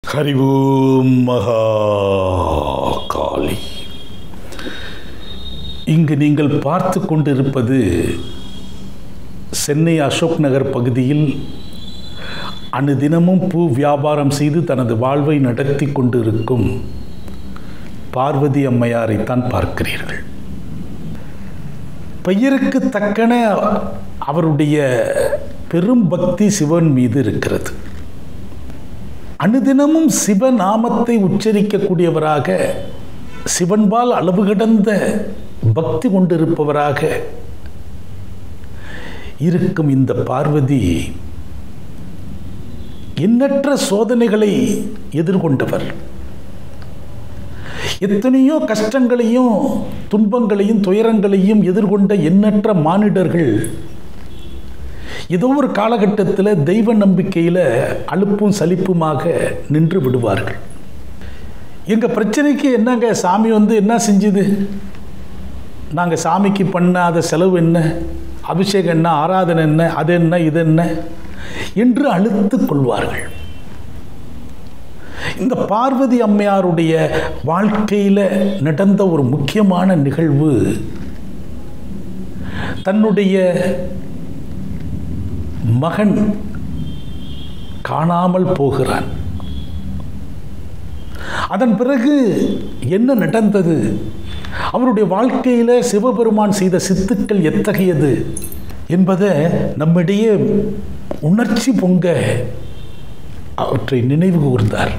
ஹரி ஓம் மகா காளி இங்கு நீங்கள் பார்த்து கொண்டிருப்பது சென்னை அசோக் நகர் பகுதியில் அனுதினமும் பூ வியாபாரம் செய்து தனது வாழ்வை நடத்தி கொண்டிருக்கும் பார்வதி அம்மையாரைத்தான் பார்க்கிறீர்கள் பெயருக்கு தக்கன அவருடைய பெரும் பக்தி சிவன் மீது இருக்கிறது அனுதினமும் சிவநாமத்தை உச்சரிக்கக்கூடியவராக சிவன்பால் அளவு கடந்த பக்தி கொண்டிருப்பவராக இருக்கும் இந்த பார்வதி எண்ணற்ற சோதனைகளை எதிர்கொண்டவர் எத்தனையோ கஷ்டங்களையும் துன்பங்களையும் துயரங்களையும் எதிர்கொண்ட எண்ணற்ற மானிடர்கள் ஏதோ ஒரு காலகட்டத்தில் தெய்வ நம்பிக்கையில் அலுப்பும் சலிப்புமாக நின்று விடுவார்கள் எங்கள் பிரச்சனைக்கு என்னங்க சாமி வந்து என்ன செஞ்சுது நாங்கள் சாமிக்கு பண்ணாத செலவு என்ன அபிஷேகம் என்ன ஆராதனை என்ன அது என்ன இது என்ன என்று அழுத்து கொள்வார்கள் இந்த பார்வதி அம்மையாருடைய வாழ்க்கையில் நடந்த ஒரு முக்கியமான நிகழ்வு தன்னுடைய மகன் காணாமல் போகிறான் அதன் பிறகு என்ன நடந்தது அவருடைய வாழ்க்கையில் சிவபெருமான் செய்த சித்துக்கள் எத்தகையது என்பதை நம்மிடையே உணர்ச்சி பொங்க அவற்றை நினைவு கூர்ந்தார்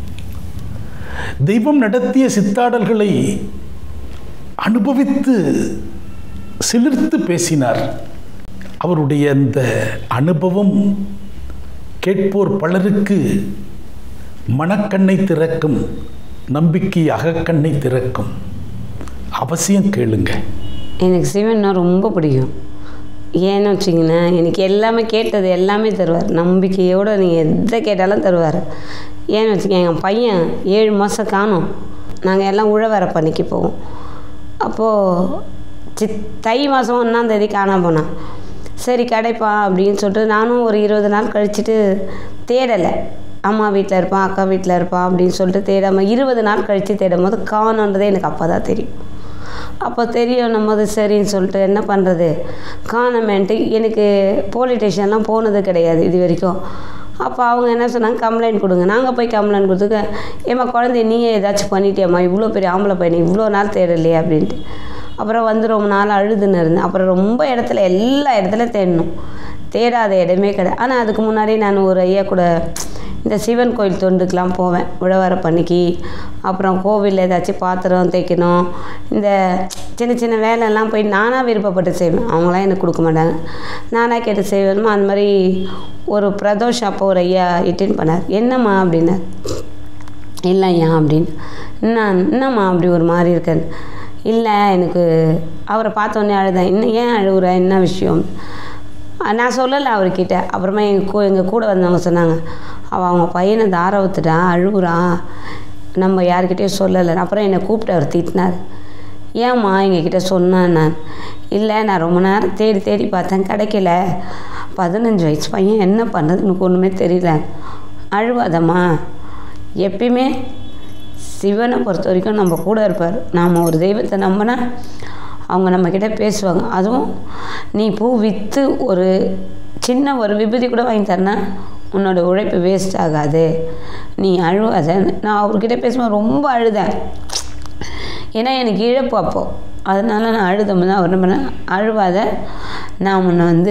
தெய்வம் நடத்திய சித்தாடல்களை அனுபவித்து சிலிர்த்து பேசினார் அவருடைய அந்த அனுபவம் கேட்போர் பலருக்கு மனக்கண்ணை திறக்கும் நம்பிக்கை அகக்கண்ணை திறக்கும் அவசியம் கேளுங்க எனக்கு சிவன்னா ரொம்ப பிடிக்கும் ஏன்னு வச்சிங்கன்னா எனக்கு எல்லாமே கேட்டது எல்லாமே தருவார் நம்பிக்கையோடு நீங்கள் எதை கேட்டாலும் தருவார் ஏன்னு வச்சுக்கோங்க என் பையன் ஏழு மாதம் காணும் நாங்கள் எல்லாம் உழவர பண்ணிக்கு போவோம் அப்போது சித் தை மாதம் ஒன்றாந்தேதி காணாம போனான் சரி கிடைப்பா அப்படின்னு சொல்லிட்டு நானும் ஒரு இருபது நாள் கழிச்சிட்டு தேடலை அம்மா வீட்டில் இருப்பான் அக்கா வீட்டில் இருப்பான் அப்படின்னு சொல்லிட்டு தேடாமல் இருபது நாள் கழித்து தேடும் போது காணுன்றதே எனக்கு அப்போ தான் தெரியும் அப்போ தெரியும் போது சரின்னு சொல்லிட்டு என்ன பண்ணுறது காணமேன்ட்டு எனக்கு போலீஸ் ஸ்டேஷன்லாம் போனது கிடையாது இது வரைக்கும் அப்போ அவங்க என்ன சொன்னாங்க கம்ப்ளைண்ட் கொடுங்க நாங்கள் போய் கம்ப்ளைண்ட் கொடுத்துக்க ஏம்மா குழந்தைய நீயே ஏதாச்சும் பண்ணிட்டியாம்மா இவ்வளோ பெரிய ஆம்பளை பையனை இவ்வளோ நாள் தேடலையே அப்படின்ட்டு அப்புறம் வந்து ரொம்ப நாள் அழுதுன்னு இருந்தேன் அப்புறம் ரொம்ப இடத்துல எல்லா இடத்துல தேடணும் தேடாத இடமே கிடையாது ஆனால் அதுக்கு முன்னாடி நான் ஒரு ஐயா கூட இந்த சிவன் கோயில் தொண்டுக்கெலாம் போவேன் உழவர பண்ணிக்கு அப்புறம் கோவிலில் ஏதாச்சும் பாத்திரம் தைக்கணும் இந்த சின்ன சின்ன வேலையெல்லாம் போய் நானாக விருப்பப்பட்டு செய்வேன் அவங்களாம் எனக்கு கொடுக்க மாட்டாங்க நானாக கேட்டு செய்வேணுமோ அந்த மாதிரி ஒரு பிரதோஷம் அப்போ ஒரு ஐயா இட்டின் பண்ணார் என்னம்மா அப்படின்னார் இல்லை ஐயா அப்படின்னு என்ன என்னம்மா அப்படி ஒரு மாதிரி இருக்கேன் இல்லை எனக்கு அவரை பார்த்தோன்னே அழுதேன் இன்னும் ஏன் அழுகுற என்ன விஷயம் நான் சொல்லலை அவர்கிட்ட அப்புறமா எங்கள் கூ எங்கள் கூட வந்தவங்க சொன்னாங்க அவள் அவங்க பையனை தார ஊத்துட்டான் அழுகுறான் நம்ம யாருக்கிட்டேயும் சொல்லலை அப்புறம் என்னை கூப்பிட்டு அவர் திட்டினார் ஏம்மா எங்ககிட்ட சொன்னேன் நான் இல்லை நான் ரொம்ப நேரம் தேடி தேடி பார்த்தேன் கிடைக்கல பதினஞ்சு வயசு பையன் என்ன பண்ணுறது எனக்கு ஒன்றுமே தெரியல அழுவாதம்மா எப்பயுமே சிவனை பொறுத்த வரைக்கும் நம்ம கூட இருப்பார் நாம் ஒரு தெய்வத்தை நம்பினா அவங்க நம்மக்கிட்ட பேசுவாங்க அதுவும் நீ பூ விற்று ஒரு சின்ன ஒரு விபூதி கூட வாங்கி தரனா உன்னோட உழைப்பு வேஸ்ட் ஆகாது நீ அழுவாத நான் அவர்கிட்ட பேசும்போது ரொம்ப அழுதேன் ஏன்னா எனக்கு இழப்பு அப்போது அதனால நான் அழுதம் தான் அவர் என்ன பண்ணேன் அழுவாத நான் உன்னை வந்து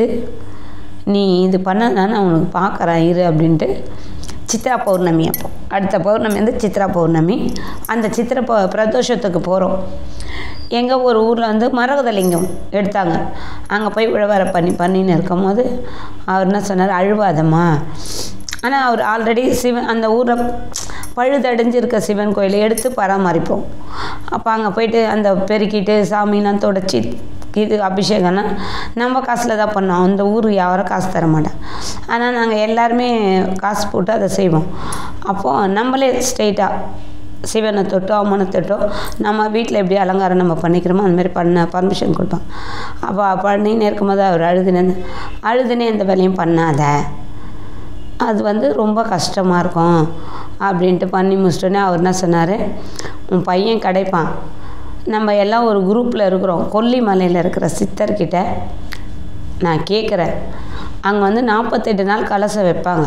நீ இது பண்ணதான் நான் உனக்கு பார்க்குறேன் இரு அப்படின்ட்டு சித்ரா பௌர்ணமி அப்போ அடுத்த பௌர்ணமி வந்து சித்ரா பௌர்ணமி அந்த சித்திர ப பிரதோஷத்துக்கு போகிறோம் எங்கள் ஒரு ஊரில் வந்து மரகதலிங்கம் எடுத்தாங்க அங்கே போய் உழவர பண்ணி பண்ணின்னு இருக்கும் போது அவர் என்ன சொன்னார் அழுவாதம்மா ஆனால் அவர் ஆல்ரெடி சிவன் அந்த ஊரில் பழுதடைஞ்சிருக்க சிவன் கோயிலை எடுத்து பராமரிப்போம் அப்போ அங்கே போயிட்டு அந்த பெருக்கிட்டு சாமிலாம் தொடச்சி இது அபிஷேகம்லாம் நம்ம காசில் தான் பண்ணோம் அந்த ஊருக்கு யாரும் காசு தர மாட்டேன் ஆனால் நாங்கள் எல்லாருமே காசு போட்டு அதை செய்வோம் அப்போது நம்மளே ஸ்ட்ரெயிட்டாக சிவனை தொட்டோ அம்மனை தொட்டோ நம்ம வீட்டில் எப்படி அலங்காரம் நம்ம பண்ணிக்கிறோமோ அந்த மாதிரி பண்ண பர்மிஷன் கொடுப்பாங்க அப்போ பண்ணின்னு இருக்கும்போது அவர் அழுதுனேன்னு அழுதுனே எந்த வேலையும் பண்ணாத அது வந்து ரொம்ப கஷ்டமாக இருக்கும் அப்படின்ட்டு பண்ணி முடிச்சிட்டோன்னே அவர் என்ன சொன்னார் உன் பையன் கிடைப்பான் நம்ம எல்லாம் ஒரு குரூப்பில் இருக்கிறோம் கொல்லிமலையில் இருக்கிற சித்தர்கிட்ட நான் கேட்குறேன் அங்கே வந்து நாற்பத்தெட்டு நாள் கலசம் வைப்பாங்க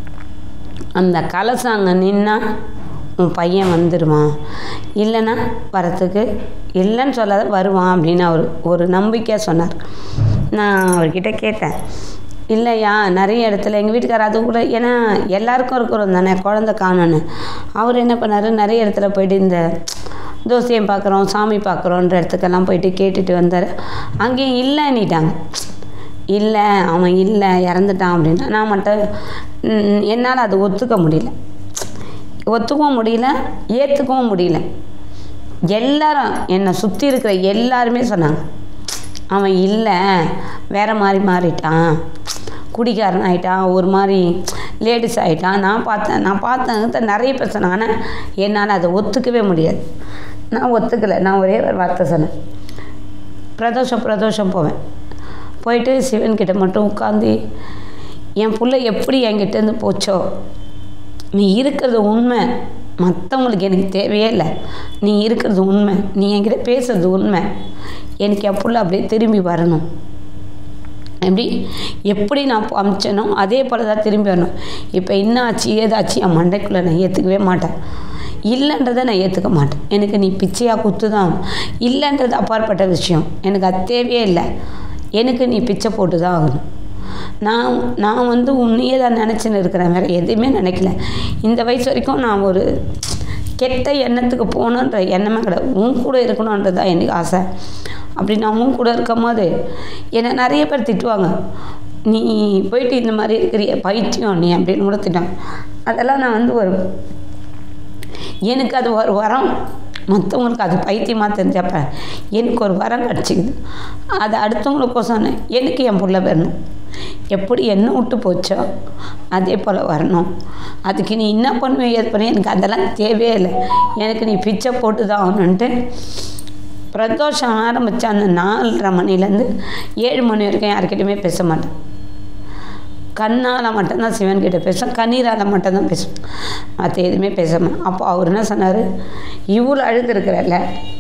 அந்த கலசம் அங்கே நின்னா உன் பையன் வந்துடுவான் இல்லைன்னா வரத்துக்கு இல்லைன்னு சொல்லாத வருவான் அப்படின்னு அவர் ஒரு நம்பிக்கையாக சொன்னார் நான் அவர்கிட்ட கேட்டேன் இல்லையா நிறைய இடத்துல எங்கள் வீட்டுக்காரர் அது கூட ஏன்னா எல்லாருக்கும் இருக்கிறோம் தானே குழந்த காணோன்னு அவர் என்ன பண்ணார் நிறைய இடத்துல போயிட்டு இந்த தோசையம் பார்க்குறோம் சாமி பார்க்குறோன்ற இடத்துக்கெல்லாம் போயிட்டு கேட்டுட்டு வந்தார் அங்கேயும் இல்லைன்னிட்டாங்க இல்லை அவன் இல்லை இறந்துட்டான் அப்படின்னு நான் மட்டும் ம், என்னால் அதை ஒத்துக்க முடியல ஒத்துக்கவும் முடியல ஏற்றுக்கவும் முடியல எல்லாரும் என்னை சுற்றி இருக்கிற எல்லாருமே சொன்னாங்க அவன் இல்லை வேற மாதிரி மாறிட்டான் குடிகாரன் ஆயிட்டான் ஒரு மாதிரி லேடிஸ் ஆயிட்டான் நான் பார்த்தேன் நான் பார்த்தேன் நிறைய பேர் சொன்னாங்க ஆனால் என்னால் அதை ஒத்துக்கவே முடியாது நான் ஒத்துக்கலை நான் ஒரே ஒரு வார்த்தை சொன்னேன் பிரதோஷம் பிரதோஷம் போவேன் போயிட்டு சிவன்கிட்ட மட்டும் உட்காந்து என் புள்ள எப்படி என்கிட்டேருந்து போச்சோ நீ இருக்கிறது உண்மை மற்றவங்களுக்கு எனக்கு தேவையே இல்லை நீ இருக்கிறது உண்மை நீ என்கிட்ட பேசுறது உண்மை எனக்கு என் புள்ள அப்படியே திரும்பி வரணும் எப்படி எப்படி நான் அமிச்சனோ அதே போல் தான் திரும்பி வரணும் இப்போ என்ன ஆச்சு ஏதாச்சு என் மண்டைக்குள்ளே நான் ஏற்றுக்கவே மாட்டேன் இல்லைன்றதை நான் ஏற்றுக்க மாட்டேன் எனக்கு நீ பிச்சையாக குத்து தான் இல்லைன்றது அப்பாற்பட்ட விஷயம் எனக்கு அது தேவையே இல்லை எனக்கு நீ பிச்சை போட்டு தான் ஆகணும் நான் நான் வந்து உன்னையே தான் நினச்சின்னு இருக்கிறேன் வேறு எதுவுமே நினைக்கல இந்த வயசு வரைக்கும் நான் ஒரு கெட்ட எண்ணத்துக்கு போகணுன்ற எண்ணமே கிடையாது உன் கூட இருக்கணுன்றது தான் எனக்கு ஆசை அப்படி நான் உன் கூட இருக்கும் போது என்னை நிறைய பேர் திட்டுவாங்க நீ போயிட்டு இந்த மாதிரி இருக்கிறிய பைத்தியம் நீ அப்படின்னு கூட திட்டாங்க அதெல்லாம் நான் வந்து ஒரு எனக்கு அது ஒரு வரம் மற்றவங்களுக்கு அது பைத்தியமாக தெரிஞ்சப்ப எனக்கு ஒரு வரம் கிடச்சிக்குது அது அடுத்தவங்களுக்கோசம் எனக்கு என் புள்ள வரணும் எப்படி என்ன விட்டு போச்சோ அதே போல் வரணும் அதுக்கு நீ என்ன பண்ணுவே ஏது பண்ணி எனக்கு அதெல்லாம் தேவையே இல்லை எனக்கு நீ பிச்சை போட்டு தான் ஆகணுன்ட்டு பிரதோஷம் ஆரம்பித்த அந்த நாலரை மணிலேருந்து ஏழு மணி வரைக்கும் யாருக்கிட்டையுமே பேச மாட்டேன் கண்ணால் மட்டும்தான் சிவன்கிட்ட பேசுவேன் கண்ணீரால் மட்டும்தான் பேசுவேன் மற்ற எதுவுமே பேச மாட்டேன் அப்போ அவர் என்ன சொன்னார் இவ்வளோ அழுதுருக்கிறல்ல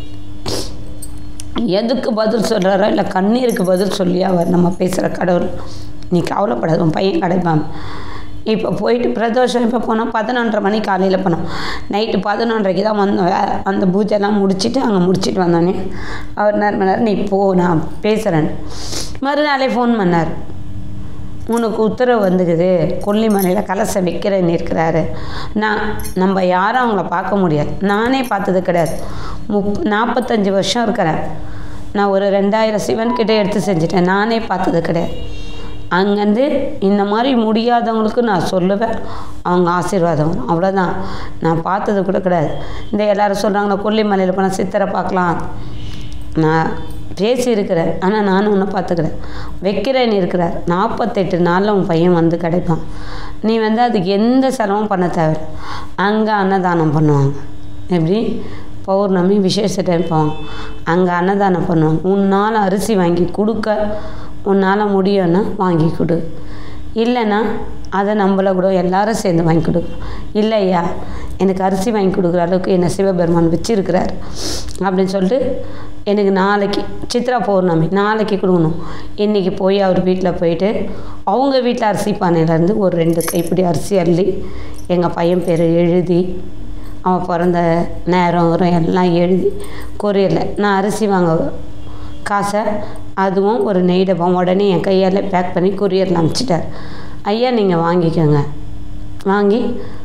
எதுக்கு பதில் சொல்கிறாரோ இல்லை கண்ணீருக்கு பதில் சொல்லி அவர் நம்ம பேசுகிற கடவுள் நீ கவலைப்படாத உன் பையன் கிடைப்பான் இப்போ போயிட்டு பிரதோஷம் இப்போ போனால் பதினொன்றரை மணி காலையில் போனோம் நைட்டு பதினொன்றரைக்கு தான் வந்தோம் வே- அந்த பூஜைலாம் முடிச்சுட்டு அங்கே முடிச்சிட்டு வந்தோடனே அவர் என்ன பண்ணார் நீ போ நான் பேசுகிறேன் மறுநாளே ஃபோன் பண்ணார் உனக்கு உத்தரவு வந்துக்குது கொல்லிமலையில் கலசம் வைக்கிறேன்னு இருக்கிறாரு நான் நம்ம யாரும் அவங்கள பார்க்க முடியாது நானே பார்த்தது கிடையாது முப் நாற்பத்தஞ்சு வருஷம் இருக்கிறேன் நான் ஒரு ரெண்டாயிரம் சிவன்கிட்ட எடுத்து செஞ்சுட்டேன் நானே பார்த்தது கிடையாது அங்கேருந்து இந்த மாதிரி முடியாதவங்களுக்கு நான் சொல்லுவேன் அவங்க ஆசீர்வாதம் வரும் அவ்வளோதான் நான் பார்த்தது கூட கிடையாது இந்த எல்லாரும் சொல்கிறாங்களா கொல்லிமலையில் போனால் சித்தரை பார்க்கலாம் நான் பேசியிருக்கிறேன் ஆனால் நானும் ஒன்றும் பார்த்துக்கிறேன் வைக்கிறேன்னு இருக்கிறார் நாற்பத்தெட்டு நாளில் உன் பையன் வந்து கிடைப்பான் நீ வந்து அதுக்கு எந்த செலவும் பண்ண தேவை அங்கே அன்னதானம் பண்ணுவாங்க எப்படி பௌர்ணமி விசேஷ டைம் போவாங்க அங்கே அன்னதானம் பண்ணுவாங்க உன்னால் அரிசி வாங்கி கொடுக்க உன்னால் முடியும்னா வாங்கி கொடு இல்லைன்னா அதை நம்மள கூட எல்லாரும் சேர்ந்து வாங்கி கொடுக்கணும் இல்லையா எனக்கு அரிசி வாங்கி கொடுக்குற அளவுக்கு என்னை சிவபெருமான் வச்சிருக்கிறார் அப்படின்னு சொல்லிட்டு எனக்கு நாளைக்கு சித்ரா பௌர்ணமி நாளைக்கு கொடுக்கணும் இன்றைக்கி போய் அவர் வீட்டில் போயிட்டு அவங்க வீட்டில் அரிசி பானையிலேருந்து ஒரு ரெண்டு கைப்பிடி அரிசி அள்ளி எங்கள் பையன் பேர் எழுதி அவன் பிறந்த நேரம் வரும் எல்லாம் எழுதி கொரியரில் நான் அரிசி வாங்க காசை அதுவும் ஒரு நெய் டப்பம் உடனே என் கையால் பேக் பண்ணி கொரியரில் அனுப்பிச்சிட்டார் ஐயா நீங்கள் வாங்கிக்கோங்க வாங்கி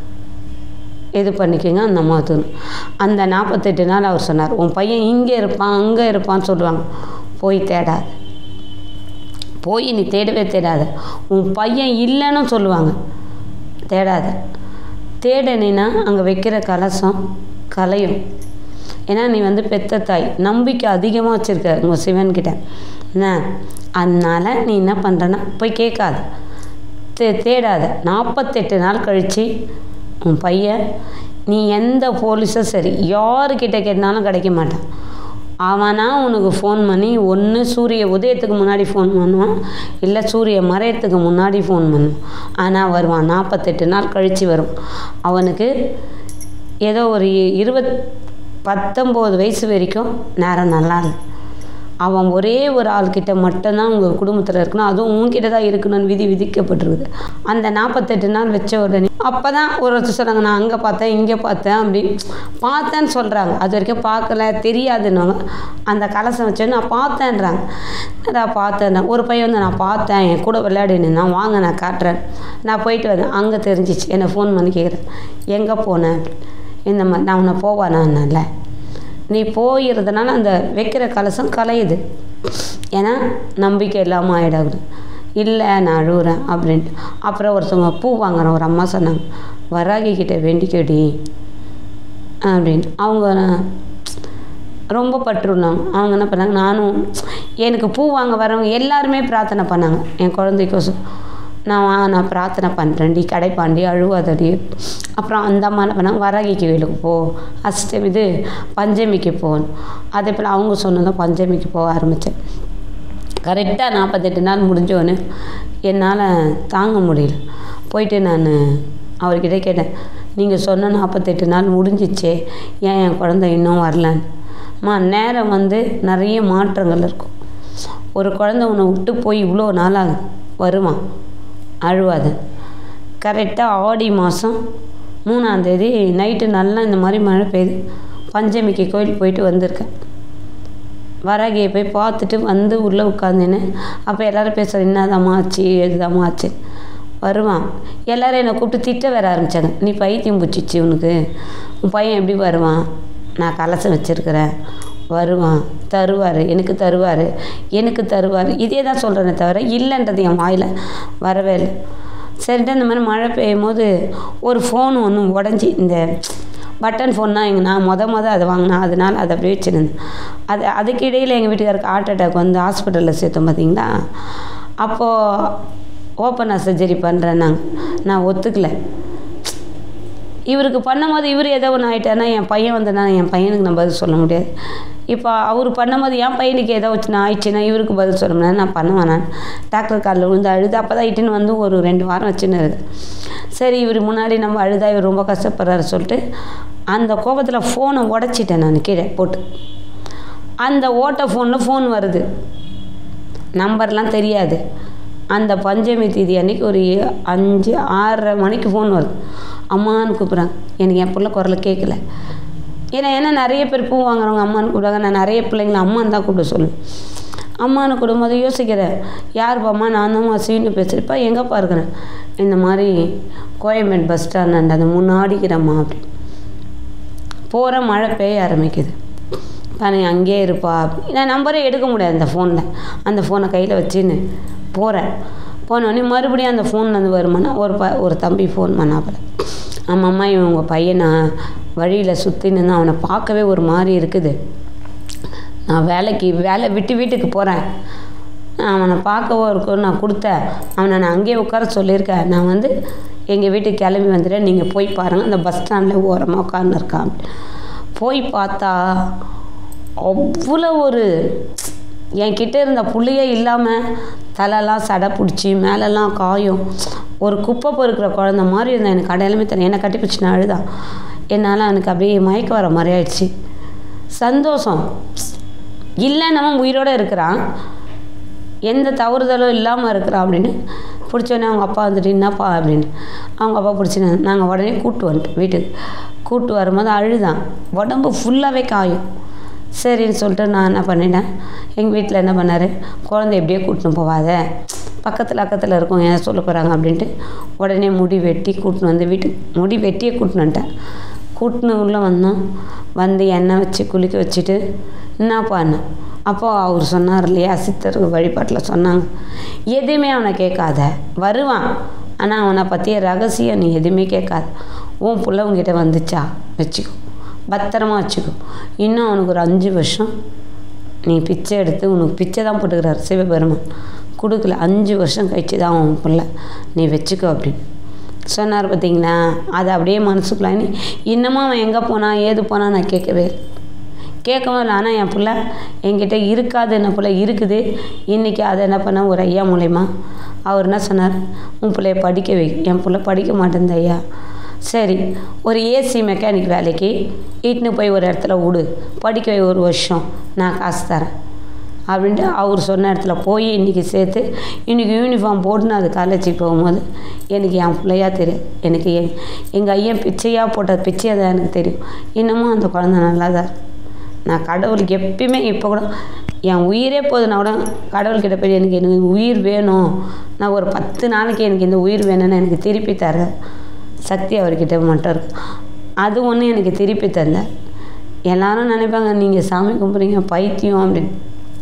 இது பண்ணிக்கோங்க அந்த அம்மாவுக்கு அந்த நாற்பத்தெட்டு நாள் அவர் சொன்னார் உன் பையன் இங்கே இருப்பான் அங்கே இருப்பான்னு சொல்லுவாங்க போய் தேடாத போய் நீ தேடவே தேடாத உன் பையன் இல்லைன்னு சொல்லுவாங்க தேடாத தேடனினா அங்கே வைக்கிற கலசம் கலையும் ஏன்னா நீ வந்து பெத்த தாய் நம்பிக்கை அதிகமாக வச்சுருக்க உங்கள் சிவன்கிட்ட என்ன அதனால் நீ என்ன பண்ணுறன்னா போய் கேட்காத தே தேடாத நாற்பத்தெட்டு நாள் கழித்து உன் பையன் நீ எந்த போலீஸும் சரி யாருக்கிட்ட கேட்டாலும் கிடைக்க மாட்டான் அவனா உனக்கு ஃபோன் பண்ணி ஒன்று சூரிய உதயத்துக்கு முன்னாடி ஃபோன் பண்ணுவான் இல்லை சூரிய மறையத்துக்கு முன்னாடி ஃபோன் பண்ணுவான் ஆனால் வருவான் நாற்பத்தெட்டு நாள் கழித்து வரும் அவனுக்கு ஏதோ ஒரு இருபத் பத்தொம்போது வயசு வரைக்கும் நேரம் நல்லா இல்லை அவன் ஒரே ஒரு ஆள்கிட்ட மட்டும்தான் உங்கள் குடும்பத்தில் இருக்கணும் அதுவும் உங்ககிட்ட தான் இருக்கணும்னு விதி விதிக்கப்பட்டிருக்குது அந்த நாற்பத்தெட்டு நாள் வச்ச உடனே அப்போ தான் ஒரு ஒருத்தர் சொன்னாங்க நான் அங்கே பார்த்தேன் இங்கே பார்த்தேன் அப்படி பார்த்தேன்னு சொல்கிறாங்க அது வரைக்கும் பார்க்கல தெரியாதுன்னுவாங்க அந்த கலசம் வச்சோன்னு நான் பார்த்தேன்றாங்க நான் பார்த்தேன் ஒரு பையன் வந்து நான் பார்த்தேன் என் கூட விளையாடினு நான் வாங்க நான் காட்டுறேன் நான் போயிட்டு வந்தேன் அங்கே தெரிஞ்சிச்சு என்னை ஃபோன் பண்ணி கேட்குறேன் எங்கே போனேன் இந்த மாதிரி நான் உன்னை போவானான்ல நீ போயிருந்தனால அந்த வைக்கிற கலசம் கலையுது ஏன்னா நம்பிக்கை இல்லாமல் ஆகிடாது இல்லை நான் அழுகுறேன் அப்படின்ட்டு அப்புறம் ஒருத்தவங்க பூ வாங்குறேன் ஒரு அம்மா சொன்னாங்க வராகி கிட்ட வேண்டிக்கடி அப்படின்னு அவங்க ரொம்ப பற்றுனாங்க அவங்க என்ன பண்ணாங்க நானும் எனக்கு பூ வாங்க வரவங்க எல்லாருமே பிரார்த்தனை பண்ணாங்க என் குழந்தைக்கோசம் நான் வா நான் பிரார்த்தனை பண்ணுறேன்டி கடைப்பாண்டி அழுவாதடி அப்புறம் அந்த அம்மா என்ன பண்ணாங்க வராகி கோயிலுக்கு போ அஷ்டம் இது பஞ்சமிக்கு போகணும் அதே போல் அவங்க சொன்னதும் பஞ்சமிக்கு போக ஆரம்பித்தேன் கரெக்டாக நாற்பத்தெட்டு நாள் முடிஞ்சோன்னு என்னால் தாங்க முடியல போயிட்டு நான் அவர்கிட்ட கேட்டேன் நீங்கள் சொன்ன நாற்பத்தெட்டு நாள் முடிஞ்சிச்சே ஏன் என் குழந்தை இன்னும் வரலன்னு அம்மா நேரம் வந்து நிறைய மாற்றங்கள் இருக்கும் ஒரு குழந்தை உன்னை விட்டு போய் இவ்வளோ நாளாகுது வருவான் அழுவாது கரெக்டாக ஆடி மாதம் மூணாந்தேதி நைட்டு நல்லா இந்த மாதிரி மழை பெய்யுது பஞ்சமிக்கு கோயில் போயிட்டு வந்திருக்கேன் வராகியை போய் பார்த்துட்டு வந்து உள்ளே உட்காந்துன்னு அப்போ எல்லோரும் பேசுகிற என்னதாம்மா ஆச்சு எதுதாம்மா ஆச்சு வருவான் எல்லோரும் என்னை கூப்பிட்டு திட்ட வர ஆரம்பித்தாங்க நீ பைத்தியம் பிடிச்சிச்சு உனக்கு உன் பையன் எப்படி வருவான் நான் கலசம் வச்சுருக்கிறேன் வருவான் தருவார் எனக்கு தருவார் எனக்கு தருவார் இதே தான் சொல்கிறேனே தவிர இல்லைன்றது என் வாயில் வரவே இல்லை சரிட்டு இந்த மாதிரி மழை பெய்யும் போது ஒரு ஃபோன் ஒன்று உடஞ்சி இந்த பட்டன் ஃபோன் தான் எங்கள் நான் மொத மொதல் அதை வாங்கினேன் அதனால் அதை அப்படியே வச்சுருந்தேன் அது அதுக்கு இடையில் எங்கள் வீட்டுக்காருக்கு ஹார்ட் அட்டாக் வந்து ஹாஸ்பிட்டலில் சேர்த்தோம் பார்த்தீங்களா அப்போது ஓப்பனாக சர்ஜரி பண்ணுறேன் நாங்கள் நான் ஒத்துக்கலை இவருக்கு பண்ணும்போது இவர் ஏதோ ஒன்று ஆகிட்டாருன்னா என் பையன் வந்தனா என் பையனுக்கு நான் பதில் சொல்ல முடியாது இப்போ அவர் பண்ணும்போது என் பையனுக்கு ஏதோ வச்சு நான் ஆயிடுச்சுன்னா இவருக்கு பதில் சொல்ல முடியாது நான் பண்ணுவேன் நான் டாக்டர் காலில் விழுந்து அழுது அப்போ தான் இட்டுன்னு வந்து ஒரு ரெண்டு வாரம் வச்சுன்னு இருக்கு சரி இவர் முன்னாடி நம்ம அழுதா இவர் ரொம்ப கஷ்டப்படுறாரு சொல்லிட்டு அந்த கோபத்தில் ஃபோனை உடச்சிட்டேன் நான் கீழே போட்டு அந்த ஓட்ட ஃபோனில் ஃபோன் வருது நம்பர்லாம் தெரியாது அந்த பஞ்சமி தேதி அன்னைக்கு ஒரு அஞ்சு ஆறரை மணிக்கு ஃபோன் வருது அம்மான்னு கூப்பிட்றாங்க எனக்கு என் பிள்ளை குரலை கேட்கல ஏன்னா ஏன்னா நிறைய பேர் பூ வாங்குறவங்க அம்மான்னு கூப்பிடுவாங்க நான் நிறைய பிள்ளைங்கள அம்மான்னு தான் கூப்பிட சொல்லுவேன் அம்மான்னு கூடும்போது யோசிக்கிறேன் யார் அம்மா நான் தான் அஸ்வின்னு பேசுகிறப்ப எங்கேப்பா இருக்கிறேன் இந்த மாதிரி கோயம்பேடு பஸ் ஸ்டாண்ட் அந்த முன்னாடிக்கிறம்மா அப்படி போகிற மழை பெய்ய ஆரம்பிக்குது நீ அங்கேயே இருப்பா நான் நம்பரே எடுக்க முடியாது அந்த ஃபோனில் அந்த ஃபோனை கையில் வச்சுன்னு போகிறேன் போனோடனே மறுபடியும் அந்த ஃபோன் வந்து வருமானா ஒரு ப ஒரு தம்பி ஃபோன் பண்ணாப்புல ஆமாம்மா இவன் உங்கள் பையனை வழியில் சுற்றின்னு அவனை பார்க்கவே ஒரு மாதிரி இருக்குது நான் வேலைக்கு வேலை விட்டு வீட்டுக்கு போகிறேன் அவனை பார்க்கவோ இருக்கும் நான் கொடுத்தேன் அவனை நான் அங்கேயே உட்கார சொல்லியிருக்கேன் நான் வந்து எங்கள் வீட்டுக்கு கிளம்பி வந்துட்டேன் நீங்கள் போய் பாருங்கள் அந்த பஸ் ஸ்டாண்டில் ஓரமாக உட்காந்துருக்கான் போய் பார்த்தா அவ்வளோ ஒரு என்கிட்ட இருந்த புள்ளையே இல்லாமல் தலைலாம் சடை பிடிச்சி மேலெல்லாம் காயும் ஒரு குப்பை பொறுக்கிற குழந்த மாதிரி இருந்தேன் எனக்கு அடையாளமே தெரியும் என்னை கட்டி பிடிச்சி நான் அழுதான் என்னால் எனக்கு அப்படியே மயக்க வர மாதிரி ஆயிடுச்சு சந்தோஷம் இல்லை நம்ம உயிரோடு இருக்கிறான் எந்த தவறுதலும் இல்லாமல் இருக்கிறான் அப்படின்னு பிடிச்சோன்னே அவங்க அப்பா வந்துட்டு என்னப்பா அப்படின்னு அவங்க அப்பா பிடிச்சின்னு நாங்கள் உடனே கூப்பிட்டு வந்துட்டோம் வீட்டுக்கு கூப்பிட்டு வரும்போது அழுதான் உடம்பு ஃபுல்லாகவே காயும் சரின்னு சொல்லிட்டு நான் என்ன பண்ணிட்டேன் எங்கள் வீட்டில் என்ன பண்ணார் குழந்தை எப்படியே கூட்டின்னு போவாத பக்கத்தில் அக்கத்தில் இருக்கும் ஏன் சொல்ல போகிறாங்க அப்படின்ட்டு உடனே முடி வெட்டி கூட்டின்னு வந்து வீட்டுக்கு முடி வெட்டியே கூட்டின்னு வந்துட்டேன் கூட்டின்னு உள்ளே வந்தோம் வந்து எண்ணெய் வச்சு குளிக்க வச்சுட்டு என்னப்பா என்ன அப்போது அவர் சொன்னார் இல்லையா சித்தர் வழிபாட்டில் சொன்னாங்க எதுவுமே அவனை கேட்காத வருவான் ஆனால் அவனை பற்றிய ரகசியம் நீ எதுவுமே கேட்காத உன் புள்ள உங்ககிட்ட வந்துச்சா வச்சுக்கோ பத்திரமா வச்சுக்கோ இன்னும் அவனுக்கு ஒரு அஞ்சு வருஷம் நீ பிச்சை எடுத்து உனக்கு பிச்சை தான் போட்டுக்கிறார் சிவபெருமான் கொடுக்கல அஞ்சு வருஷம் கழிச்சு தான் அவன் பிள்ளை நீ வச்சுக்கோ அப்படின்னு சொன்னார் பார்த்தீங்களா அதை அப்படியே மனசுக்குள்ள இன்னமும் அவன் எங்கே போனான் ஏது போனான் நான் கேட்கவே இல்லை கேட்கவும் இல்லை ஆனால் என் பிள்ளை என்கிட்ட இருக்காது என்ன பிள்ளை இருக்குது இன்றைக்கி அதை என்ன பண்ண ஒரு ஐயா மூலயமா அவர் என்ன சொன்னார் உன் பிள்ளைய படிக்க வை என் பிள்ளை படிக்க மாட்டேங்குது ஐயா சரி ஒரு ஏசி மெக்கானிக் வேலைக்கு இட்டுன்னு போய் ஒரு இடத்துல விடு படிக்க வை ஒரு வருஷம் நான் காசு தரேன் அப்படின்ட்டு அவர் சொன்ன இடத்துல போய் இன்றைக்கி சேர்த்து இன்றைக்கி யூனிஃபார்ம் போட்டு நான் அது காலேஜுக்கு போகும்போது எனக்கு என் பிள்ளையா தெரியும் எனக்கு எங் எங்கள் ஐயன் பிச்சையாக போட்ட பிச்சையாக தான் எனக்கு தெரியும் இன்னமும் அந்த குழந்தை நல்லா தான் இருக்கு. நான் கடவுளுக்கு எப்பயுமே இப்போ கூட என் உயிரே போதுன்னா கூட கடவுள்கிட்ட போய் எனக்கு எனக்கு உயிர் வேணும் நான் ஒரு பத்து நாளைக்கு எனக்கு இந்த உயிர் வேணும்னு எனக்கு திருப்பி தர சக்தி அவர்கிட்ட மட்டும் இருக்கு அது ஒன்று எனக்கு திருப்பி தந்த எல்லாரும் நினைப்பாங்க நீங்கள் சாமி கும்பிட்றீங்க பைத்தியம் அப்படின்னு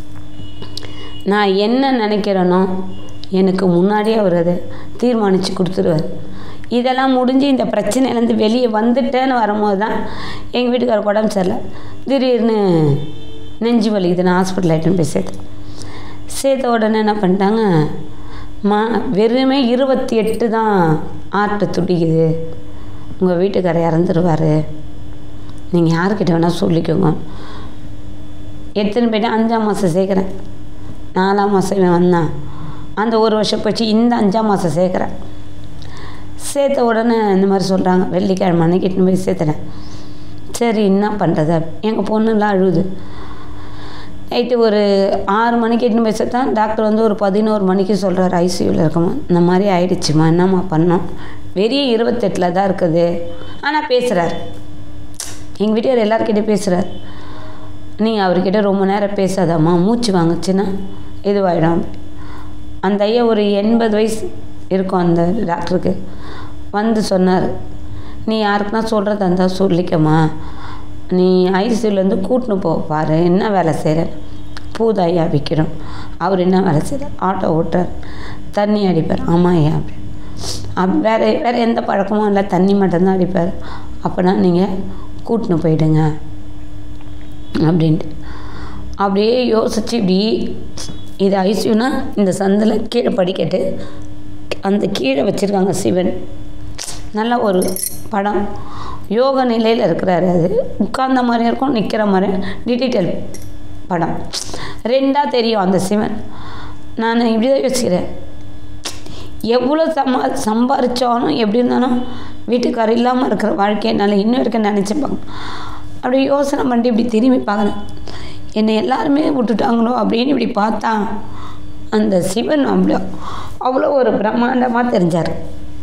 நான் என்ன நினைக்கிறேனோ எனக்கு முன்னாடியே அவர் அதை தீர்மானித்து கொடுத்துருவார் இதெல்லாம் முடிஞ்சு இந்த பிரச்சனையிலேருந்து வெளியே வந்துட்டேன்னு வரும்போது தான் எங்கள் வீட்டுக்கார உடம்பு சரியில்லை திடீர்னு நெஞ்சு வலிக்குது நான் ஹாஸ்பிட்டல் ஆகிட்டுன்னு போய் சேர்த்தேன் சேர்த்த உடனே என்ன பண்ணிட்டாங்க மா வெறுமே இருபத்தி எட்டு தான் ஆட்டு துடிக்குது உங்கள் வீட்டுக்காரர் இறந்துருவார் நீங்கள் யார்கிட்ட வேணால் சொல்லிக்கோங்க எடுத்துன்னு போயிட்டு அஞ்சாம் மாதம் சேர்க்குறேன் நாலாம் மாதம் இவன் வந்தான் அந்த ஒரு வருஷம் போச்சு இந்த அஞ்சாம் மாதம் சேர்க்குறேன் சேர்த்த உடனே இந்த மாதிரி சொல்கிறாங்க வெள்ளிக்கிழமை அன்னைக்கு இட்டுன்னு போய் சேர்த்துறேன் சரி என்ன பண்ணுறது எங்கள் பொண்ணுலாம் அழுகுது நைட்டு ஒரு ஆறு மணிக்கு எட்டுன்னு போய் சேர்த்தா டாக்டர் வந்து ஒரு பதினோரு மணிக்கு சொல்கிறார் ஐசியூவில் இருக்கமா இந்த மாதிரி ஆயிடுச்சுமா என்னம்மா பண்ணோம் வெறிய இருபத்தெட்டில் தான் இருக்குது ஆனால் பேசுகிறார் எங்கள் வீட்டுக்கார் எல்லாருக்கிட்டே பேசுகிறார் நீ அவர்கிட்ட ரொம்ப நேரம் பேசாதாம்மா மூச்சு வாங்குச்சுன்னா இதுவாகிடும் அந்த ஐயா ஒரு எண்பது வயசு இருக்கும் அந்த டாக்டருக்கு வந்து சொன்னார் நீ யாருக்குன்னா சொல்கிறதா இருந்தால் சொல்லிக்கம்மா நீ ஐசியூலேருந்து கூட்டின்னு போ பாரு என்ன வேலை செய்கிற பூதாயா விற்கிறோம் அவர் என்ன வேலை செய்கிறார் ஆட்டோ ஓட்டுறார் தண்ணி அடிப்பார் ஆமாம் ஐயா அப்படி அப் வேறு வேறு எந்த பழக்கமும் இல்லை தண்ணி மட்டும்தான் அடிப்பார் அப்போனா நீங்கள் கூட்டின்னு போயிடுங்க அப்படின்ட்டு அப்படியே யோசிச்சு இப்படி இது ஐசியூனா இந்த சந்தில் கீழே படிக்கட்டு அந்த கீழே வச்சுருக்காங்க சிவன் நல்ல ஒரு படம் யோக நிலையில் இருக்கிறாரு அது உட்கார்ந்த மாதிரியும் இருக்கும் நிற்கிற மாதிரி டிஜிட்டல் படம் ரெண்டாக தெரியும் அந்த சிவன் நான் இப்படி தான் யோசிக்கிறேன் எவ்வளோ சம்பா சம்பாரிச்சாலும் எப்படி இருந்தாலும் வீட்டுக்காரர் இல்லாமல் இருக்கிற வாழ்க்கையை என்னால் இன்னும் வரைக்கும் நினச்சிப்பாங்க அப்படி யோசனை பண்ணிட்டு இப்படி திரும்பி பார்க்குறேன் என்னை எல்லாருமே விட்டுட்டாங்களோ அப்படின்னு இப்படி பார்த்தா அந்த சிவன் அவ்வளோ அவ்வளோ ஒரு பிரம்மாண்டமாக தெரிஞ்சார்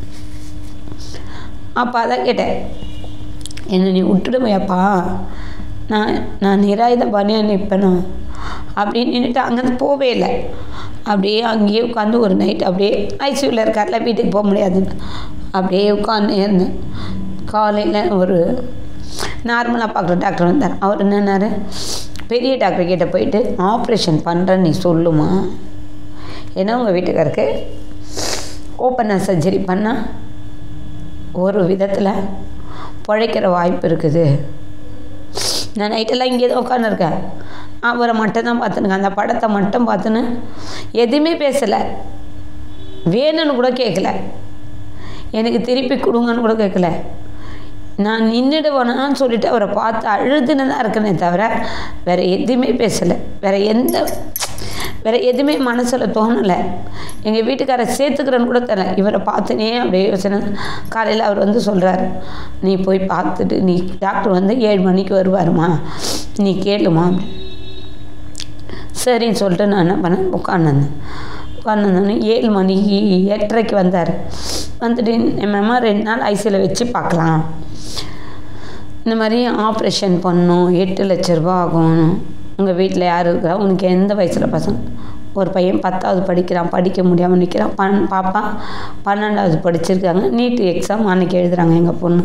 அப்போ அதான் கேட்டேன் என்னை நீ விட்டுடுமையாப்பா நான் நான் நிராயுத பணியாக நிற்பேனும் அப்படின்னு நின்றுட்டு அங்கேருந்து போவே இல்லை அப்படியே அங்கேயே உட்காந்து ஒரு நைட் அப்படியே ஐசியூவில் இருக்கார்ல வீட்டுக்கு போக முடியாதுன்னு அப்படியே உட்காந்து இருந்தேன் காலையில் ஒரு நார்மலாக பார்க்குற டாக்டர் வந்தார் அவர் என்னன்னாரு பெரிய டாக்டர் கிட்ட போயிட்டு ஆப்ரேஷன் பண்ணுறேன்னு நீ சொல்லுமா ஏன்னா உங்கள் வீட்டுக்காருக்கு ஓப்பனாக சர்ஜரி பண்ணால் ஒரு விதத்தில் பிழைக்கிற வாய்ப்பு இருக்குது நான் நைட்டெல்லாம் இங்கே தான் உட்காந்துருக்கேன் அவரை மட்டும் தான் பார்த்துனுங்க அந்த படத்தை மட்டும் பார்த்துன்னு எதுவுமே பேசலை வேணும்னு கூட கேட்கல எனக்கு திருப்பி கொடுங்கன்னு கூட கேட்கல நான் நின்றுடுவேனான்னு சொல்லிட்டு அவரை பார்த்து அழுதுன்னு தான் இருக்கனே தவிர வேறு எதுவுமே பேசலை வேறு எந்த வேறு எதுவுமே மனசில் தோணலை எங்கள் வீட்டுக்காரை சேர்த்துக்கிறேன்னு கூட தெரியல இவரை பார்த்துனே அப்படியே யோசனை காலையில் அவர் வந்து சொல்கிறார் நீ போய் பார்த்துட்டு நீ டாக்டர் வந்து ஏழு மணிக்கு வருவாருமா நீ கேளுமா அப்படின்னு சரின்னு சொல்லிட்டு நான் என்ன பண்ணேன் உட்காந்துருந்தேன் உட்காந்துருந்தோன்னே ஏழு மணிக்கு எட்டரைக்கு வந்தார் வந்துட்டு நம்ம ரெண்டு நாள் ஐசியில் வச்சு பார்க்கலாம் இந்த மாதிரி ஆப்ரேஷன் பண்ணணும் எட்டு லட்ச ரூபா ஆகும் உங்கள் வீட்டில் யார் இருக்கிறா உனக்கு எந்த வயசில் பசங்க ஒரு பையன் பத்தாவது படிக்கிறான் படிக்க முடியாமல் நிற்கிறான் பன் பாப்பா பன்னெண்டாவது படிச்சிருக்காங்க நீட் எக்ஸாம் அன்றைக்கி எழுதுகிறாங்க எங்கள் பொண்ணு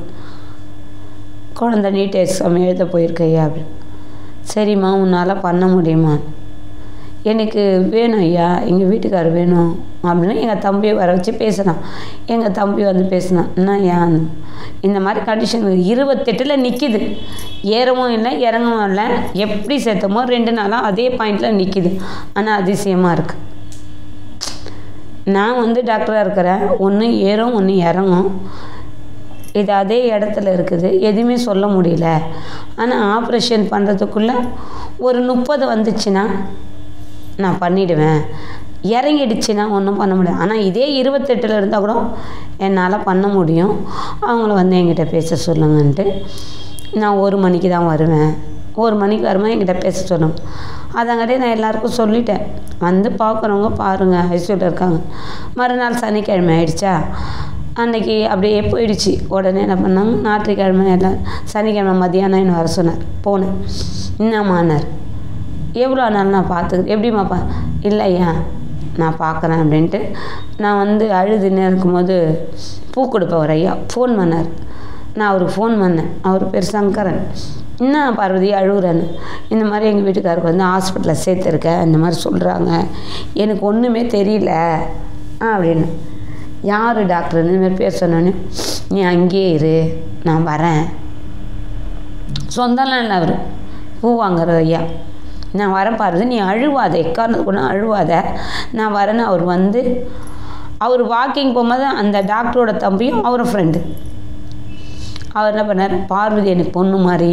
குழந்த நீட் எக்ஸாம் எழுத போயிருக்கையா அப்படின்னு சரிம்மா உன்னால் பண்ண முடியுமா எனக்கு வேணும் ஐயா எங்கள் வீட்டுக்காரர் வேணும் அப்படின்னு எங்கள் தம்பியை வர வச்சு பேசினான் எங்கள் தம்பி வந்து பேசினான் என்ன ஏன் இந்த மாதிரி கண்டிஷன் இருபத்தெட்டில் நிற்கிது ஏறவும் இல்லை இறங்கவும் இல்லை எப்படி சேர்த்தமோ ரெண்டு நாளாக அதே பாயிண்டில் நிற்கிது ஆனால் அதிசயமாக இருக்குது நான் வந்து டாக்டராக இருக்கிறேன் ஒன்று ஏறும் ஒன்று இறங்கும் இது அதே இடத்துல இருக்குது எதுவுமே சொல்ல முடியல ஆனால் ஆப்ரேஷன் பண்ணுறதுக்குள்ளே ஒரு முப்பது வந்துச்சுன்னா நான் பண்ணிடுவேன் இறங்கிடுச்சுன்னா ஒன்றும் பண்ண முடியாது ஆனால் இதே இருபத்தெட்டில் இருந்தால் கூட என்னால் பண்ண முடியும் அவங்கள வந்து என்கிட்ட பேச சொல்லுங்கன்ட்டு நான் ஒரு மணிக்கு தான் வருவேன் ஒரு மணிக்கு வரும்போது என்கிட்ட பேச சொல்லணும் அதங்காட்டி நான் எல்லாருக்கும் சொல்லிட்டேன் வந்து பார்க்குறவங்க பாருங்கள் ஐசியூவில் இருக்காங்க மறுநாள் சனிக்கிழமை ஆயிடுச்சா அன்னைக்கு அப்படியே போயிடுச்சு உடனே என்ன பண்ணாங்க ஞாயிற்றுக்கிழமை எல்லாம் சனிக்கிழமை மதியானம் என்ன வர சொன்னார் போனேன் என்னம்மான்னார் எவ்வளோ நாள் நான் பார்த்து எப்படிம்மா பா இல்லையா நான் பார்க்குறேன் அப்படின்ட்டு நான் வந்து அழுதுன்னு இருக்கும்போது பூ கொடுப்பேன் ஒரு ஐயா ஃபோன் பண்ணார் நான் அவருக்கு ஃபோன் பண்ணேன் அவர் பேர் சங்கரன் என்ன பார்வதி அழுகுறேன்னு இந்த மாதிரி எங்கள் வீட்டுக்காருக்கு வந்து ஹாஸ்பிட்டலில் சேர்த்துருக்கேன் இந்த மாதிரி சொல்கிறாங்க எனக்கு ஒன்றுமே தெரியல ஆ அப்படின்னு யார் டாக்டர் இந்த மாதிரி பேர் சொன்னோன்னே நீ அங்கேயே இரு நான் வரேன் சொந்தம்லாம் இல்லை அவர் பூ வாங்குற ஐயா நான் வரேன் பாருது நீ அழுவாத எக்காரணத்து கூட அழுவாத நான் வரேன்னு அவர் வந்து அவர் வாக்கிங் போகும்போது அந்த டாக்டரோட தம்பியும் அவரும் ஃப்ரெண்டு அவர் என்ன பண்ணார் பார்வதி எனக்கு பொண்ணு மாதிரி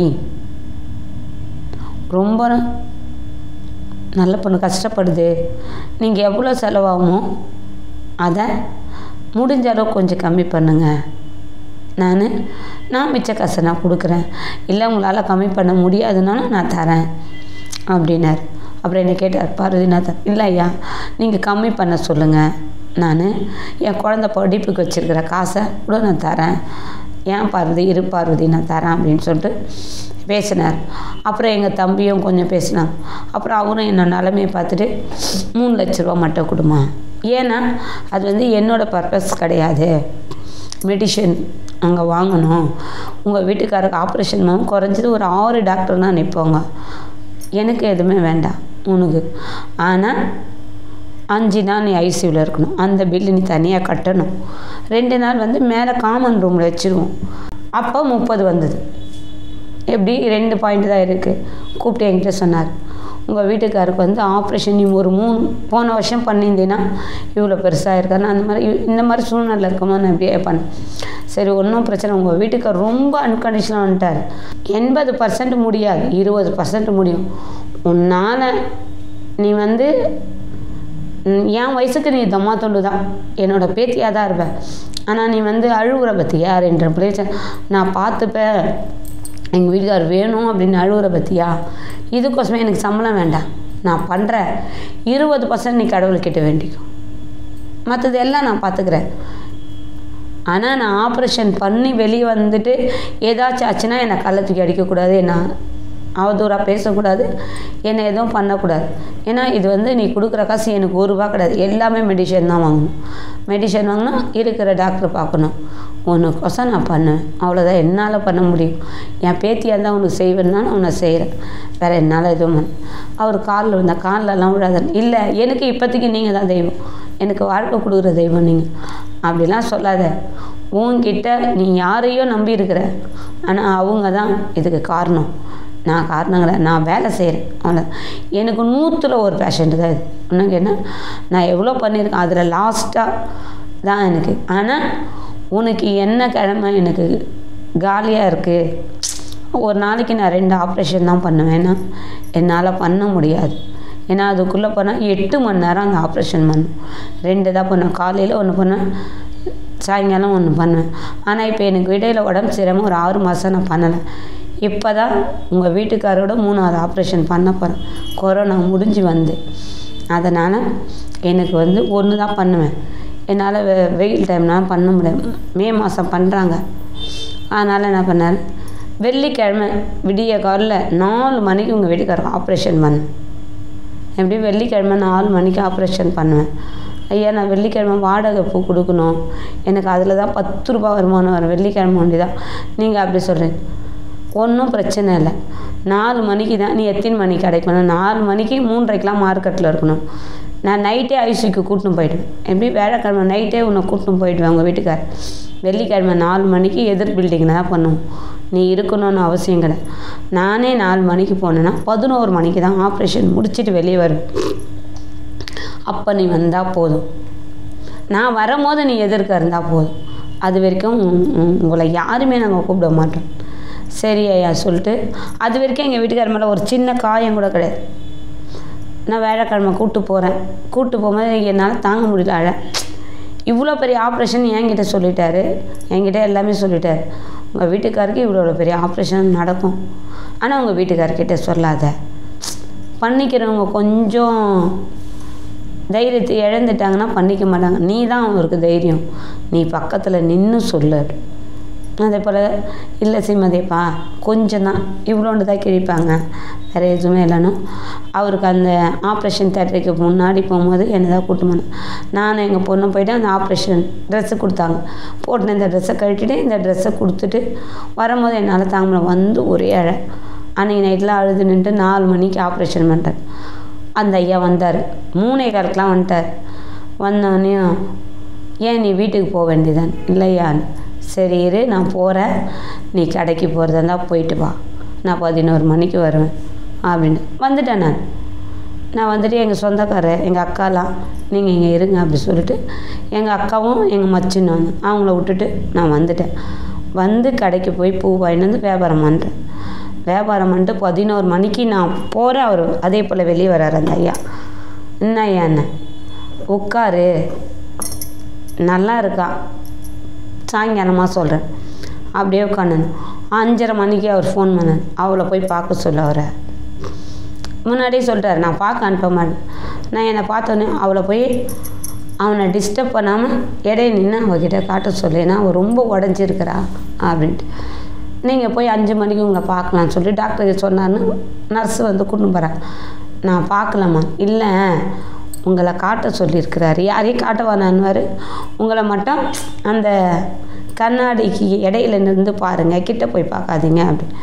ரொம்ப நல்ல பொண்ணு கஷ்டப்படுது நீங்கள் எவ்வளோ செலவாகுமோ அதை முடிஞ்ச அளவுக்கு கொஞ்சம் கம்மி பண்ணுங்கள் நான் நான் மிச்ச காசை நான் கொடுக்குறேன் இல்லை உங்களால் கம்மி பண்ண முடியாதுனாலும் நான் தரேன் அப்படின்னார் அப்புறம் என்ன கேட்டார் பார்வதி நான் தரேன் இல்லை ஐயா நீங்கள் கம்மி பண்ண சொல்லுங்கள் நான் என் குழந்த படிப்புக்கு வச்சுருக்கிற காசை கூட நான் தரேன் ஏன் பார்வதி இரு பார்வதி நான் தரேன் அப்படின்னு சொல்லிட்டு பேசினார் அப்புறம் எங்கள் தம்பியும் கொஞ்சம் பேசினாங்க அப்புறம் அவரும் என்ன நிலமையை பார்த்துட்டு மூணு லட்ச ரூபா மட்டும் கொடுமா ஏன்னா அது வந்து என்னோட பர்பஸ் கிடையாது மெடிஷன் அங்கே வாங்கணும் உங்கள் வீட்டுக்காரருக்கு ஆப்ரேஷன் பண்ண குறைஞ்சது ஒரு ஆறு டாக்டர் தான் நிற்போங்க எனக்கு எதுவுமே வேண்டாம் உனக்கு ஆனால் அஞ்சு நாள் நீ ஐசியூவில் இருக்கணும் அந்த பில்லு நீ தனியாக கட்டணும் ரெண்டு நாள் வந்து மேலே காமன் ரூமில் வச்சுருவோம் அப்போ முப்பது வந்தது எப்படி ரெண்டு பாயிண்ட் தான் இருக்குது கூப்பிட்டு என்கிட்ட சொன்னார் உங்கள் வீட்டுக்காருக்கு வந்து ஆப்ரேஷன் நீ ஒரு மூணு போன வருஷம் பண்ணியிருந்தீங்கன்னா இவ்வளோ பெருசாக இருக்காருன்னா அந்த மாதிரி இ- இந்த மாதிரி சூழ்நிலை இருக்குமா நான் இப்படியே பண்ணேன் சரி ஒன்றும் பிரச்சனை உங்கள் வீட்டுக்கார் ரொம்ப அன்கண்டிஷனாக வந்துட்டார் எண்பது பர்சன்ட் முடியாது இருபது பர்சன்ட் முடியும் உன்னால் நீ வந்து ம், என் வயசுக்கு நீ தம்மா தொண்டு தான் என்னோட பேத்தியாக தான் இருப்ப ஆனால் நீ வந்து அழுகுற பற்றியா ரெண்டு பிரச்சனை நான் பார்த்துப்பேன் எங்கள் வீட்டுக்கார் வேணும் அப்படின்னு அழுகுற பற்றியா இதுக்கோசமே எனக்கு சம்பளம் வேண்டாம் நான் பண்ணுறேன் இருபது பர்சன்ட் நீ கடவுள்கிட்ட வேண்டிக்கும் மற்றது எல்லாம் நான் பார்த்துக்கிறேன் ஆனால் நான் ஆப்ரேஷன் பண்ணி வெளியே வந்துட்டு ஏதாச்சும் ஆச்சுன்னா என்னை கள்ள தூக்கி அடிக்கக்கூடாது என்ன அவதூறாக பேசக்கூடாது என்னை எதுவும் பண்ணக்கூடாது ஏன்னா இது வந்து நீ கொடுக்குற காசு எனக்கு ஒரு ரூபா கிடையாது எல்லாமே மெடிஷன் தான் வாங்கணும் மெடிஷன் வாங்கினா இருக்கிற டாக்டர் பார்க்கணும் உனக்கோசம் நான் பண்ணுவேன் அவ்வளோதான் என்னால் பண்ண முடியும் என் பேத்தியாக இருந்தால் உனக்கு செய்வேன்னா நான் உன்னை செய்கிறேன் வேறு என்னால் எதுவும் பண்ண அவர் காலில் விழுந்த காலிலலாம் விழாத இல்லை எனக்கு இப்போதைக்கு நீங்கள் தான் தெய்வம் எனக்கு வாழ்க்கை கொடுக்குற தெய்வம் நீங்கள் அப்படிலாம் சொல்லாத உன்கிட்ட நீ யாரையோ நம்பி இருக்கிற ஆனால் அவங்க தான் இதுக்கு காரணம் நான் காரணங்களை நான் வேலை செய்கிறேன் அவ்வளோ எனக்கு நூற்றில் ஒரு பேஷண்ட் தான் இது உனக்கு என்ன நான் எவ்வளோ பண்ணியிருக்கேன் அதில் லாஸ்ட்டாக தான் எனக்கு ஆனால் உனக்கு என்ன கிழமை எனக்கு காலியாக இருக்குது ஒரு நாளைக்கு நான் ரெண்டு ஆப்ரேஷன் தான் பண்ணுவேன் ஏன்னா என்னால் பண்ண முடியாது ஏன்னா அதுக்குள்ளே போனால் எட்டு மணி நேரம் அந்த ஆப்ரேஷன் பண்ணும் ரெண்டு தான் பண்ணுவேன் காலையில் ஒன்று பண்ணுவேன் சாயங்காலம் ஒன்று பண்ணுவேன் ஆனால் இப்போ எனக்கு இடையில உடம்பு சரியாமல் ஒரு ஆறு மாதம் நான் பண்ணலை இப்போ தான் உங்கள் வீட்டுக்காரோட மூணாவது ஆப்ரேஷன் பண்ண போகிறேன் கொரோனா முடிஞ்சு வந்து அதனால் எனக்கு வந்து ஒன்று தான் பண்ணுவேன் என்னால் வெ வெயில் டைம்லாம் பண்ண முடியாது மே மாதம் பண்ணுறாங்க அதனால் என்ன பண்ணார் வெள்ளிக்கிழமை விடிய காலில் நாலு மணிக்கு உங்கள் வீட்டுக்காரர் ஆப்ரேஷன் பண்ணேன் எப்படி வெள்ளிக்கிழமை நாலு மணிக்கு ஆப்ரேஷன் பண்ணுவேன் ஐயா நான் வெள்ளிக்கிழமை வாடகை பூ கொடுக்கணும் எனக்கு அதில் தான் பத்து ரூபா வருமானம் வரும் வெள்ளிக்கிழமை ஒண்டி தான் நீங்கள் அப்படி சொல்கிறீங்க ஒன்றும் பிரச்சனை இல்லை நாலு மணிக்கு தான் நீ எத்தனை மணிக்கு அடைக்கணும் நாலு மணிக்கு மூன்றரைக்கெலாம் மார்க்கெட்டில் இருக்கணும் நான் நைட்டே ஐசிக்கு கூட்டின்னு போயிடுவேன் எப்படி வேலைக்கிழமை நைட்டே உன்னை கூட்டின்னு போயிடுவேன் உங்கள் வீட்டுக்கார் வெள்ளிக்கிழமை நாலு மணிக்கு எதிர் பில்டிங்கில் தான் பண்ணுவோம் நீ இருக்கணும்னு அவசியம் கிடையாது நானே நாலு மணிக்கு போனேன்னா பதினோரு மணிக்கு தான் ஆப்ரேஷன் முடிச்சிட்டு வெளியே வருவேன் அப்போ நீ வந்தால் போதும் நான் வரும்போது நீ எதிர்க்க இருந்தால் போதும் அது வரைக்கும் உ- உ- உங்களை யாருமே நாங்கள் கூப்பிட மாட்டோம் சரி ஐயா சொல்லிட்டு அது வரைக்கும் எங்கள் வீட்டுக்கார மேலே ஒரு சின்ன காயம் கூட கிடையாது நான் வேலைக்கிழமை கூப்பிட்டு போகிறேன் கூப்பிட்டு போகும்போது என்னால் தாங்க முடியல அழ இவ்வளோ பெரிய ஆப்ரேஷன் என்கிட்ட சொல்லிட்டாரு என்கிட்ட எல்லாமே சொல்லிட்டாரு உங்கள் வீட்டுக்காருக்கு இவ்வளோ பெரிய ஆப்ரேஷன் நடக்கும் ஆனால் உங்கள் வீட்டுக்காரர்கிட்ட சொல்லாத பண்ணிக்கிறவங்க கொஞ்சம் தைரியத்தை இழந்துட்டாங்கன்னா பண்ணிக்க மாட்டாங்க நீ தான் அவருக்கு தைரியம் நீ பக்கத்தில் நின்று சொல்லு அதே போல் இல்லை சீமதியப்பா கொஞ்சம் தான் இவ்வளோண்டு தான் கிழிப்பாங்க வேறு எதுவுமே இல்லைன்னா அவருக்கு அந்த ஆப்ரேஷன் தேட்டருக்கு முன்னாடி போகும்போது என்னை தான் கூட்டு போனேன் நானும் எங்கள் பொண்ணு போயிட்டு அந்த ஆப்ரேஷன் ட்ரெஸ்ஸு கொடுத்தாங்க போட்டு இந்த ட்ரெஸ்ஸை கழட்டிட்டு இந்த ட்ரெஸ்ஸை கொடுத்துட்டு வரும்போது என்னால் தாங்க முடியல. வந்து ஒரே அழை அன்றைக்கி நைட்டில் அழுது நின்றுட்டு நாலு மணிக்கு ஆப்ரேஷன் பண்ணிட்டார் அந்த ஐயா வந்தார் மூணே காலத்துலாம் வந்துட்டார் வந்தோடனே ஏன் நீ வீட்டுக்கு போக வேண்டியதான் இல்லையான்னு சரி இரு நான் போகிறேன் நீ கடைக்கு போகிறதா இருந்தால் போயிட்டு வா நான் பதினோரு மணிக்கு வருவேன் அப்படின்னு வந்துட்டேன் நான் நான் வந்துட்டு எங்கள் சொந்தக்காரர் எங்கள் அக்காலாம் நீங்கள் இங்கே இருங்க அப்படி சொல்லிட்டு எங்கள் அக்காவும் எங்கள் மச்சின்னு வந்து அவங்கள விட்டுட்டு நான் வந்துட்டேன் வந்து கடைக்கு போய் பூ வாங்கிட்டு வந்து வியாபாரம் பண்ணுறேன் வியாபாரம் பண்ணிட்டு பதினோரு மணிக்கு நான் போகிறேன் அவர் அதே போல் வெளியே வர்றாரு அந்த ஐயா என்ன ஐயா என்ன உட்காரு நல்லா இருக்கா சாயங்காலமாக சொல்கிறேன் அப்படியே உட்காந்து அஞ்சரை மணிக்கு அவர் ஃபோன் பண்ணார் அவளை போய் பார்க்க சொல்ல அவரை முன்னாடியே சொல்லிட்டாரு நான் பார்க்க அனுப்ப மாட்டேன் நான் என்னை பார்த்தோன்னே அவளை போய் அவனை டிஸ்டர்ப் பண்ணாமல் இடையே நின்று அவகிட்ட காட்ட சொல்லேன்னா அவள் ரொம்ப உடஞ்சிருக்கிறா அப்படின்ட்டு நீங்கள் போய் அஞ்சு மணிக்கு உங்களை பார்க்கலான்னு சொல்லி டாக்டர் சொன்னார்னு நர்ஸு வந்து கொண்டு போகிறாங்க நான் பார்க்கலாமா இல்லை உங்களை காட்ட சொல்லியிருக்கிறாரு யாரையும் காட்ட வேணான்னுவார் உங்களை மட்டும் அந்த கண்ணாடிக்கு இடையில நின்று பாருங்கள் கிட்ட போய் பார்க்காதீங்க அப்படின்னு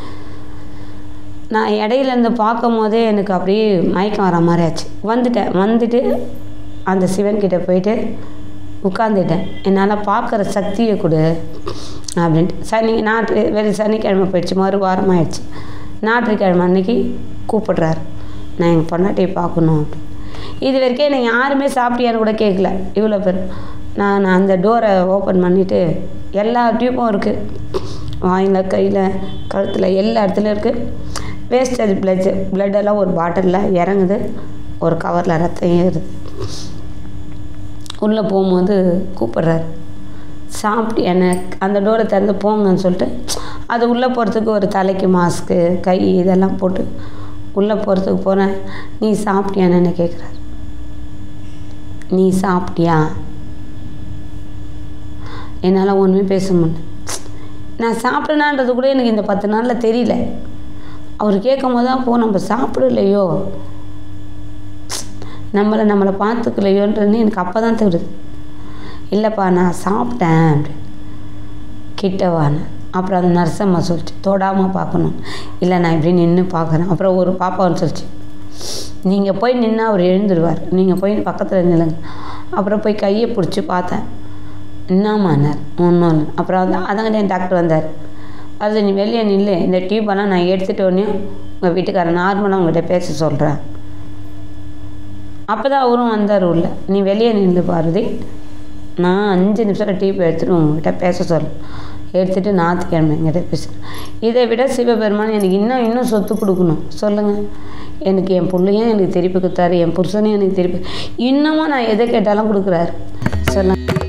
நான் இடையில இருந்து பார்க்கும் போதே எனக்கு அப்படியே மயக்கம் வர மாதிரி ஆச்சு வந்துட்டேன் வந்துட்டு அந்த சிவன்கிட்ட போயிட்டு உட்காந்துட்டேன் என்னால் பார்க்குற சக்தியை கொடு அப்படின்ட்டு சனி ஞாயிற்று வெறும் சனிக்கிழமை போயிடுச்சு மறு வாரம் ஆயிடுச்சு ஞாயிற்றுக்கிழமை அன்னைக்கு கூப்பிடுறாரு நான் எங்கள் பொண்டாட்டியை பார்க்கணும் அப்படின்னு இது வரைக்கும் என்னை யாருமே சாப்பிட்டியான்னு கூட கேட்கல இவ்வளோ பேர் நான் அந்த டோரை ஓப்பன் பண்ணிவிட்டு எல்லா டியூப்பும் இருக்குது வாயில் கையில் கழுத்தில் எல்லா இடத்துலையும் இருக்குது வேஸ்டேஜ் பிளட் பிளட்டெல்லாம் ஒரு பாட்டிலில் இறங்குது ஒரு கவரில் ரத்தம் ஏறுது உள்ளே போகும்போது கூப்பிட்றாரு சாப்பிட்டு என்னை அந்த டோரை திறந்து போங்கன்னு சொல்லிட்டு அது உள்ளே போகிறதுக்கு ஒரு தலைக்கு மாஸ்க்கு கை இதெல்லாம் போட்டு உள்ளே போகிறதுக்கு போகிறேன் நீ சாப்பிட்டியான்னு என்ன கேட்குறாரு நீ சாப்பிட்டியா என்னால் ஒன்றுமே பேச முடியல நான் சாப்பிட்டேனான்றது கூட எனக்கு இந்த பத்து நாளில் தெரியல அவர் கேட்கும் போது தான் போ நம்ம சாப்பிடலையோ நம்மளை நம்மளை பார்த்துக்கலையோன்றது எனக்கு அப்போ தான் தெரியுது இல்லைப்பா நான் சாப்பிட்டேன் அப்படி கிட்டவான்னு அப்புறம் அந்த நர்சம்மா சொல்லிச்சு தொடாமல் பார்க்கணும் இல்லை நான் இப்படி நின்று பார்க்குறேன் அப்புறம் ஒரு பாப்பான்னு சொல்லிச்சு நீங்கள் போய் நின்று அவர் எழுந்துருவார் நீங்கள் போய் பக்கத்தில் நில்லுங்க அப்புறம் போய் கையை பிடிச்சி பார்த்தேன் என்னம்மானார் ஒன்றும் இல்லை அப்புறம் வந்து அதங்கிட்ட என் டாக்டர் வந்தார் அது நீ வெளியே நில்லு இந்த டியூப்பெல்லாம் நான் எடுத்துகிட்டு உடனே உங்கள் வீட்டுக்காரன் நார்மலாக உங்கள்கிட்ட பேச சொல்கிறேன் அப்போ தான் அவரும் வந்தார் உள்ள நீ வெளியே நின்று பாரதி நான் அஞ்சு நிமிஷத்தில் டியூப் எடுத்துகிட்டு உங்ககிட்ட பேச சொல்ல எடுத்துகிட்டு ஞாயிற்றுக்கிழமை என்கிட்ட பேசுகிறேன் இதை விட சிவபெருமான் எனக்கு இன்னும் இன்னும் சொத்து கொடுக்கணும் சொல்லுங்கள் எனக்கு என் பிள்ளையும் எனக்கு திருப்பி கொடுத்தாரு என் புருஷனையும் எனக்கு திருப்பி இன்னமும் நான் எதை கேட்டாலும் கொடுக்குறாரு சொல்லுங்கள்